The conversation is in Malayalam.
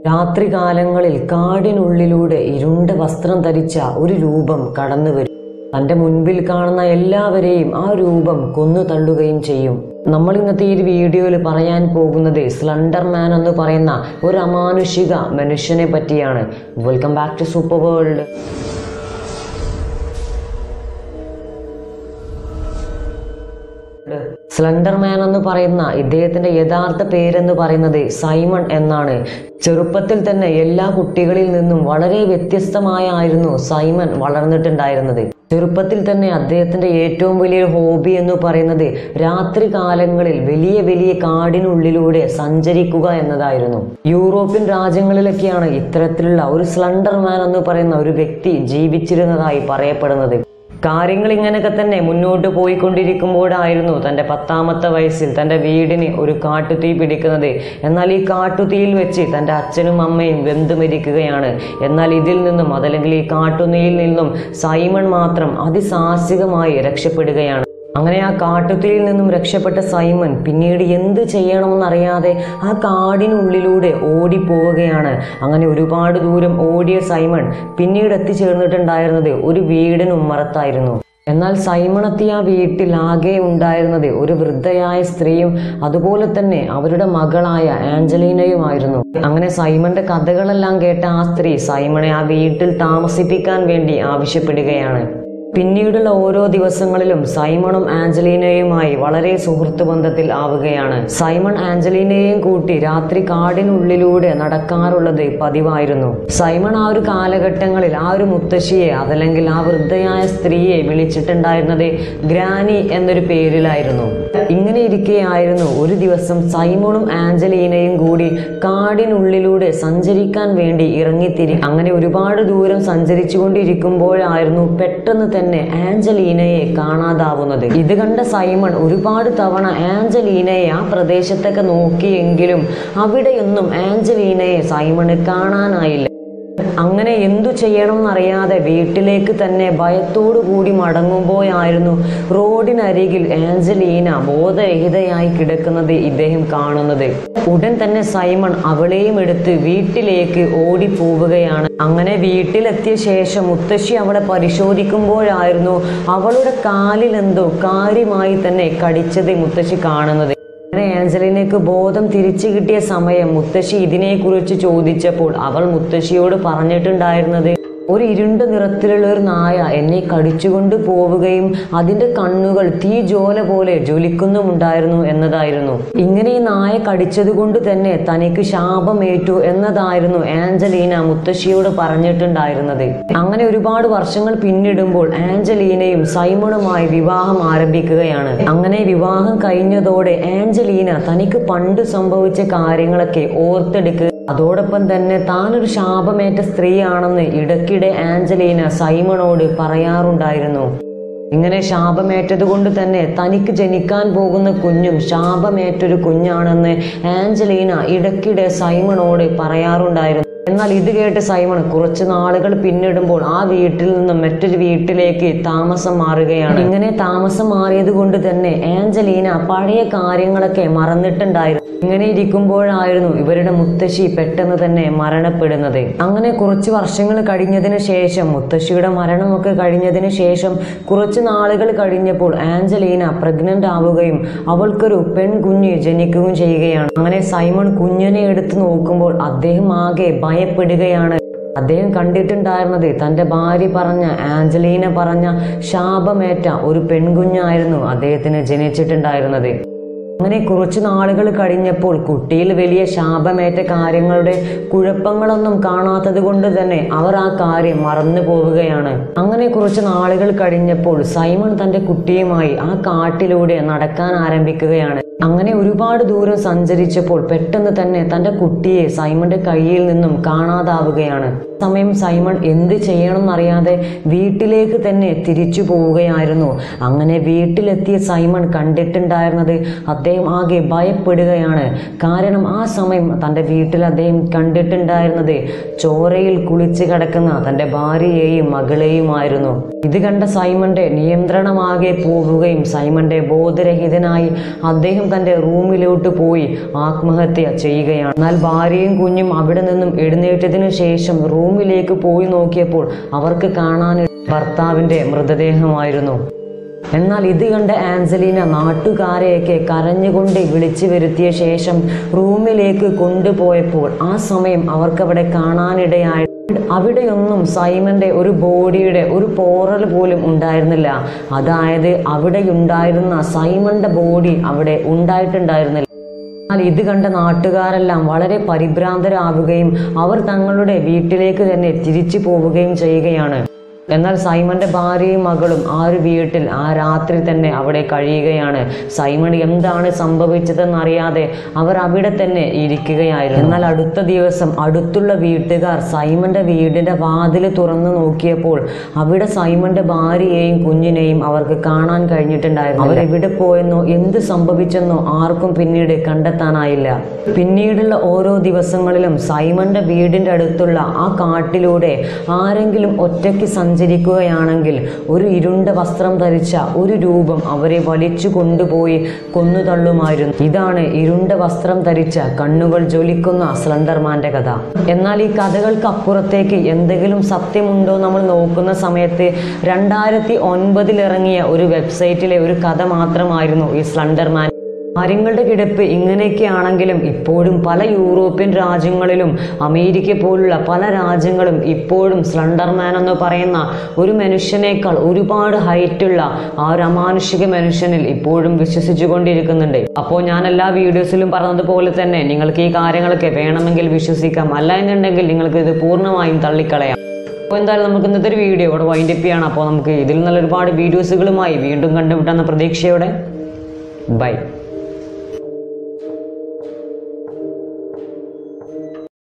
രാത്രികാലങ്ങളിൽ കാടിനുള്ളിലൂടെ ഇരുണ്ട വസ്ത്രം ധരിച്ച ഒരു രൂപം കടന്നു വരും തന്റെ മുൻപിൽ കാണുന്ന എല്ലാവരെയും ആ രൂപം കൊന്നു തള്ളുകയും ചെയ്യും നമ്മൾ ഇന്നത്തെ ഈ ഒരു വീഡിയോയിൽ പറയാൻ പോകുന്നത് സ്ലണ്ടർ മാൻ എന്ന് പറയുന്ന ഒരു അമാനുഷിക മനുഷ്യനെ പറ്റിയാണ് welcome back to super world slender man എന്ന് പറയുന്ന ഇദ്ദേഹത്തിന്റെ യഥാർത്ഥ പേരെന്ന് പറയുന്നത് സൈമൺ എന്നാണ് ചെറുപ്പത്തിൽ തന്നെ എല്ലാ കുട്ടികളിൽ നിന്നും വളരെ വ്യത്യസ്തമായായിരുന്നു സൈമൺ വളർന്നിട്ടുണ്ടായിരുന്നത് ചെറുപ്പത്തിൽ തന്നെ അദ്ദേഹത്തിന്റെ ഏറ്റവും വലിയൊരു ഹോബി എന്ന് പറയുന്നത് രാത്രി കാലങ്ങളിൽ വലിയ വലിയ കാടിനുള്ളിലൂടെ സഞ്ചരിക്കുക എന്നതായിരുന്നു യൂറോപ്യൻ രാജ്യങ്ങളിലൊക്കെയാണ് ഇത്തരത്തിലുള്ള ഒരു സ്ലണ്ടർ മാൻ എന്ന് പറയുന്ന ഒരു വ്യക്തി ജീവിച്ചിരുന്നതായി പറയപ്പെടുന്നത് കാര്യങ്ങൾ ഇങ്ങനെയൊക്കെ തന്നെ മുന്നോട്ട് പോയിക്കൊണ്ടിരിക്കുമ്പോഴായിരുന്നു തൻ്റെ പത്താമത്തെ വയസ്സിൽ തൻ്റെ വീടിന് ഒരു കാട്ടുതീ പിടിക്കുന്നത് എന്നാൽ ഈ കാട്ടുതീയിൽ വെച്ച് തൻ്റെ അച്ഛനും അമ്മയും വെന്തു മരിക്കുകയാണ് എന്നാൽ ഇതിൽ നിന്നും അതല്ലെങ്കിൽ ഈ കാട്ടുതീയിൽ നിന്നും സൈമൺ മാത്രം അതിസാഹസികമായി രക്ഷപ്പെടുകയാണ് അങ്ങനെ ആ കാട്ടുതീയിൽ നിന്നും രക്ഷപ്പെട്ട സൈമൺ പിന്നീട് എന്ത് ചെയ്യണമെന്നറിയാതെ ആ കാടിനുള്ളിലൂടെ ഓടിപ്പോവുകയാണ് അങ്ങനെ ഒരുപാട് ദൂരം ഓടിയ സൈമൺ പിന്നീട് എത്തിച്ചേർന്നിട്ടുണ്ടായിരുന്നത് ഒരു വീടിന് ഉമ്മറത്തായിരുന്നു എന്നാൽ സൈമൺ എത്തിയ ആ വീട്ടിൽ ആകെ ഉണ്ടായിരുന്നത് ഒരു വൃദ്ധയായ സ്ത്രീയും അതുപോലെ തന്നെ അവരുടെ മകളായ ആഞ്ചലീനയുമായിരുന്നു അങ്ങനെ സൈമന്റെ കഥകളെല്ലാം കേട്ട ആ സ്ത്രീ സൈമണെ ആ വീട്ടിൽ താമസിപ്പിക്കാൻ വേണ്ടി ആവശ്യപ്പെടുകയാണ് പിന്നീടുള്ള ഓരോ ദിവസങ്ങളിലും സൈമണും ആഞ്ചലീനയുമായി വളരെ സുഹൃത്ത് ബന്ധത്തിൽ ആവുകയാണ് സൈമൺ ആഞ്ചലീനയെയും കൂട്ടി രാത്രി കാടിനുള്ളിലൂടെ നടക്കാറുള്ളത് പതിവായിരുന്നു സൈമൺ ആ ഒരു കാലഘട്ടങ്ങളിൽ ആ ഒരു മുത്തശ്ശിയെ അതല്ലെങ്കിൽ ആ വൃദ്ധയായ സ്ത്രീയെ വിളിച്ചിട്ടുണ്ടായിരുന്നത് ഗ്രാനി എന്നൊരു പേരിലായിരുന്നു ഇങ്ങനെ ഇരിക്കെയായിരുന്നു ഒരു ദിവസം സൈമണും ആഞ്ചലീനയും കൂടി കാടിനുള്ളിലൂടെ സഞ്ചരിക്കാൻ വേണ്ടി ഇറങ്ങിത്തിരി അങ്ങനെ ഒരുപാട് ദൂരം സഞ്ചരിച്ചു കൊണ്ടിരിക്കുമ്പോഴായിരുന്നു പെട്ടെന്ന് തന്നെ ആഞ്ചലീനയെ കാണാതാവുന്നത് ഇത് കണ്ട സൈമൺ ഒരുപാട് തവണ ആഞ്ചലീനയെ ആ പ്രദേശത്തൊക്കെ നോക്കിയെങ്കിലും അവിടെയൊന്നും ആഞ്ചലീനയെ സൈമണ് കാണാനായില്ല അങ്ങനെ എന്തു ചെയ്യണമെന്നറിയാതെ വീട്ടിലേക്ക് തന്നെ ഭയത്തോടു കൂടി മടങ്ങുമ്പോഴായിരുന്നു റോഡിനരികിൽ ആഞ്ചലീന ബോധരഹിതയായി കിടക്കുന്നത് ഇദ്ദേഹം കാണുന്നത് ഉടൻ തന്നെ സൈമൺ അവളെയും എടുത്ത് വീട്ടിലേക്ക് ഓടിപ്പോവുകയാണ് അങ്ങനെ വീട്ടിലെത്തിയ ശേഷം മുത്തശ്ശി അവളെ പരിശോധിക്കുമ്പോഴായിരുന്നു അവളുടെ കാലിൽ എന്തോ കാര്യമായി തന്നെ കടിച്ചത് മുത്തശ്ശി കാണുന്നത് അങ്ങനെ ആഞ്ചലിനക്ക് ബോധം തിരിച്ചു കിട്ടിയ സമയം മുത്തശ്ശി ഇതിനെക്കുറിച്ച് ചോദിച്ചപ്പോൾ അവൾ മുത്തശ്ശിയോട് പറഞ്ഞിട്ടുണ്ടായിരുന്നത് ഒരു ഇരുണ്ട നിറത്തിലുള്ള ഒരു നായ എന്നെ കടിച്ചുകൊണ്ട് പോവുകയും അതിന്റെ കണ്ണുകൾ തീ ജോല പോലെ ജ്വലിക്കുന്നുമുണ്ടായിരുന്നു എന്നതായിരുന്നു ഇങ്ങനെ ഈ നായ കടിച്ചത് കൊണ്ട് തന്നെ തനിക്ക് ശാപമേറ്റു എന്നതായിരുന്നു ആഞ്ചലീന മുത്തശ്ശിയോട് പറഞ്ഞിട്ടുണ്ടായിരുന്നത് അങ്ങനെ ഒരുപാട് വർഷങ്ങൾ പിന്നിടുമ്പോൾ ആഞ്ചലീനയും സൈമണുമായി വിവാഹം ആരംഭിക്കുകയാണ് അങ്ങനെ വിവാഹം കഴിഞ്ഞതോടെ ആഞ്ചലീന തനിക്ക് പണ്ട് സംഭവിച്ച കാര്യങ്ങളൊക്കെ ഓർത്തെടുക്കുക അതോടൊപ്പം തന്നെ താനൊരു ശാപമേറ്റ സ്ത്രീയാണെന്ന് ഇടയ്ക്കിടെ ആഞ്ചലീന സൈമണോട് പറയാറുണ്ടായിരുന്നു ഇങ്ങനെ ശാപമേറ്റത് കൊണ്ട് തന്നെ തനിക്ക് ജനിക്കാൻ പോകുന്ന കുഞ്ഞും ശാപമേറ്റൊരു കുഞ്ഞാണെന്ന് ആഞ്ചലീന ഇടയ്ക്കിടെ സൈമണോട് പറയാറുണ്ടായിരുന്നു എന്നാൽ ഇത് കേട്ട് സൈമൺ കുറച്ച് നാളുകൾ പിന്നിടുമ്പോൾ ആ വീട്ടിൽ നിന്നും മറ്റൊരു വീട്ടിലേക്ക് താമസം മാറുകയാണ് ഇങ്ങനെ താമസം മാറിയത് കൊണ്ട് തന്നെ ആഞ്ചലീന പഴയ കാര്യങ്ങളൊക്കെ മറന്നിട്ടുണ്ടായിരുന്നു ഇങ്ങനെ ഇരിക്കുമ്പോഴായിരുന്നു ഇവരുടെ മുത്തശ്ശി പെട്ടെന്ന് തന്നെ മരണപ്പെടുന്നത് അങ്ങനെ കുറച്ച് വർഷങ്ങൾ കഴിഞ്ഞതിന് ശേഷം മുത്തശ്ശിയുടെ മരണമൊക്കെ കഴിഞ്ഞതിന് ശേഷം കുറച്ച് നാളുകൾ കഴിഞ്ഞപ്പോൾ ആഞ്ചലീന പ്രഗ്നന്റ് ആവുകയും അവൾക്കൊരു പെൺകുഞ്ഞ് ജനിക്കുകയും ചെയ്യുകയാണ് അങ്ങനെ സൈമൺ കുഞ്ഞിനെ എടുത്ത് നോക്കുമ്പോൾ അദ്ദേഹം ആകെ ഭയപ്പെടുകയാണ് അദ്ദേഹം കണ്ടിട്ടുണ്ടായിരുന്നത് തൻ്റെ ഭാര്യ പറഞ്ഞ ആഞ്ചലീന പറഞ്ഞ ശാപമേറ്റ ഒരു പെൺകുഞ്ഞായിരുന്നു അദ്ദേഹത്തിന് ജനിച്ചിട്ടുണ്ടായിരുന്നത് അങ്ങനെ കുറച്ച് നാളുകൾ കഴിഞ്ഞപ്പോൾ കുട്ടിയിൽ വലിയ ശാപമേറ്റ കാര്യങ്ങളുടെ കുഴപ്പങ്ങളൊന്നും കാണാത്തത് കൊണ്ട് തന്നെ അവർ ആ കാര്യം മറന്നു പോവുകയാണ് അങ്ങനെ കുറച്ച് നാളുകൾ കഴിഞ്ഞപ്പോൾ സൈമൺ തന്റെ കുട്ടിയുമായി ആ കാട്ടിലൂടെ നടക്കാൻ ആരംഭിക്കുകയാണ് അങ്ങനെ ഒരുപാട് ദൂരം സഞ്ചരിച്ചപ്പോൾ പെട്ടെന്ന് തന്നെ തന്റെ കുട്ടിയെ സൈമന്റെ കയ്യിൽ നിന്നും കാണാതാവുകയാണ് സമയം സൈമൺ എന്ത് ചെയ്യണമെന്നറിയാതെ വീട്ടിലേക്ക് തന്നെ തിരിച്ചു പോവുകയായിരുന്നു അങ്ങനെ വീട്ടിലെത്തിയ സൈമൺ കണ്ടിട്ടുണ്ടായിരുന്നത് അദ്ദേഹം ആകെ ഭയപ്പെടുകയാണ് കാരണം ആ സമയം തൻ്റെ വീട്ടിൽ അദ്ദേഹം കണ്ടിട്ടുണ്ടായിരുന്നത് ചോരയിൽ കുളിച്ച് കിടക്കുന്ന തൻ്റെ ഭാര്യയെയും മകളെയുമായിരുന്നു ഇത് കണ്ട സൈമന്റെ നിയന്ത്രണമാകെ പോവുകയും സൈമന്റെ ബോധരഹിതനായി അദ്ദേഹം തൻ്റെ റൂമിലോട്ട് പോയി ആത്മഹത്യ ചെയ്യുകയാണ് എന്നാൽ ഭാര്യയും കുഞ്ഞും അവിടെ നിന്നും എഴുന്നേറ്റതിനു ശേഷം റൂമിലേക്ക് പോയി നോക്കിയപ്പോൾ അവർക്ക് കാണാൻ ഭർത്താവിൻ്റെ മൃതദേഹമായിരുന്നു എന്നാൽ ഇത് കണ്ട ആൻസലീന നാട്ടുകാരെയൊക്കെ കരഞ്ഞുകൊണ്ട് വിളിച്ചു വരുത്തിയ ശേഷം റൂമിലേക്ക് കൊണ്ടുപോയപ്പോൾ ആ സമയം അവർക്കവിടെ കാണാനിടയായി അവിടെയൊന്നും സൈമന്റെ ഒരു ബോഡിയുടെ ഒരു പോറൽ പോലും ഉണ്ടായിരുന്നില്ല അതായത് അവിടെ ഉണ്ടായിരുന്ന സൈമന്റെ ബോഡി അവിടെ ഉണ്ടായിട്ടുണ്ടായിരുന്നില്ല എന്നാൽ ഇത് കണ്ട നാട്ടുകാരെല്ലാം വളരെ പരിഭ്രാന്തരാവുകയും അവർ തങ്ങളുടെ വീട്ടിലേക്ക് തന്നെ തിരിച്ചു പോവുകയും ചെയ്യുകയാണ് എന്നാൽ സൈമന്റെ ഭാര്യയും മകളും ആ ഒരു വീട്ടിൽ ആ രാത്രി തന്നെ അവിടെ കഴിയുകയാണ് സൈമൺ എന്താണ് സംഭവിച്ചതെന്നറിയാതെ അവർ അവിടെ തന്നെ ഇരിക്കുകയായിരുന്നു എന്നാൽ അടുത്ത ദിവസം അടുത്തുള്ള വീട്ടുകാർ സൈമന്റെ വീടിന്റെ വാതിൽ തുറന്നു നോക്കിയപ്പോൾ അവിടെ സൈമന്റെ ഭാര്യയെയും കുഞ്ഞിനെയും അവർക്ക് കാണാൻ കഴിഞ്ഞിട്ടുണ്ടായിരുന്നു അവർ എവിടെ പോയെന്നോ എന്ത് സംഭവിച്ചെന്നോ ആർക്കും പിന്നീട് കണ്ടെത്താനായില്ല പിന്നീടുള്ള ഓരോ ദിവസങ്ങളിലും സൈമന്റെ വീടിന്റെ അടുത്തുള്ള ആ കാട്ടിലൂടെ ആരെങ്കിലും ഒറ്റയ്ക്ക് സഞ്ചരിക്കുകയാണെങ്കിൽ ഒരു ഇരുണ്ട വസ്ത്രം ധരിച്ച ഒരു രൂപം അവരെ വലിച്ചു കൊണ്ടുപോയി കൊന്നു തള്ളുമായിരുന്നു ഇതാണ് ഇരുണ്ട വസ്ത്രം ധരിച്ച കണ്ണുകൾ ജ്വലിക്കുന്ന സ്ലണ്ടർമാന്റെ കഥ എന്നാൽ ഈ കഥകൾക്ക് അപ്പുറത്തേക്ക് എന്തെങ്കിലും സത്യമുണ്ടോ നമ്മൾ നോക്കുന്ന സമയത്ത് രണ്ടായിരത്തി ഒൻപതിൽ ഇറങ്ങിയ ഒരു വെബ്സൈറ്റിലെ ഒരു കഥ മാത്രമായിരുന്നു ഈ സ്ലണ്ടർമാൻ കാര്യങ്ങളുടെ കിടപ്പ് ഇങ്ങനെയൊക്കെയാണെങ്കിലും ഇപ്പോഴും പല യൂറോപ്യൻ രാജ്യങ്ങളിലും അമേരിക്ക പോലുള്ള പല രാജ്യങ്ങളും ഇപ്പോഴും സ്ലണ്ടർമാൻ എന്ന് പറയുന്ന ഒരു മനുഷ്യനേക്കാൾ ഒരുപാട് ഹൈറ്റുള്ള ആ ഒരു അമാനുഷിക മനുഷ്യനിൽ ഇപ്പോഴും വിശ്വസിച്ചു കൊണ്ടിരിക്കുന്നുണ്ട് അപ്പോൾ ഞാൻ എല്ലാ വീഡിയോസിലും പറഞ്ഞതുപോലെ തന്നെ നിങ്ങൾക്ക് ഈ കാര്യങ്ങളൊക്കെ വേണമെങ്കിൽ വിശ്വസിക്കാം അല്ല എന്നുണ്ടെങ്കിൽ നിങ്ങൾക്ക് ഇത് പൂർണ്ണമായും തള്ളിക്കളയാം അപ്പോൾ എന്തായാലും നമുക്ക് ഇന്നത്തെ ഒരു വീഡിയോ ഇവിടെ വൈൻഡപ്പ് ചെയ്യണം അപ്പോൾ നമുക്ക് ഇതിൽ നല്ല ഒരുപാട് വീഡിയോസുകളുമായി വീണ്ടും കണ്ടുമുട്ടാന്ന പ്രതീക്ഷയോടെ ബൈ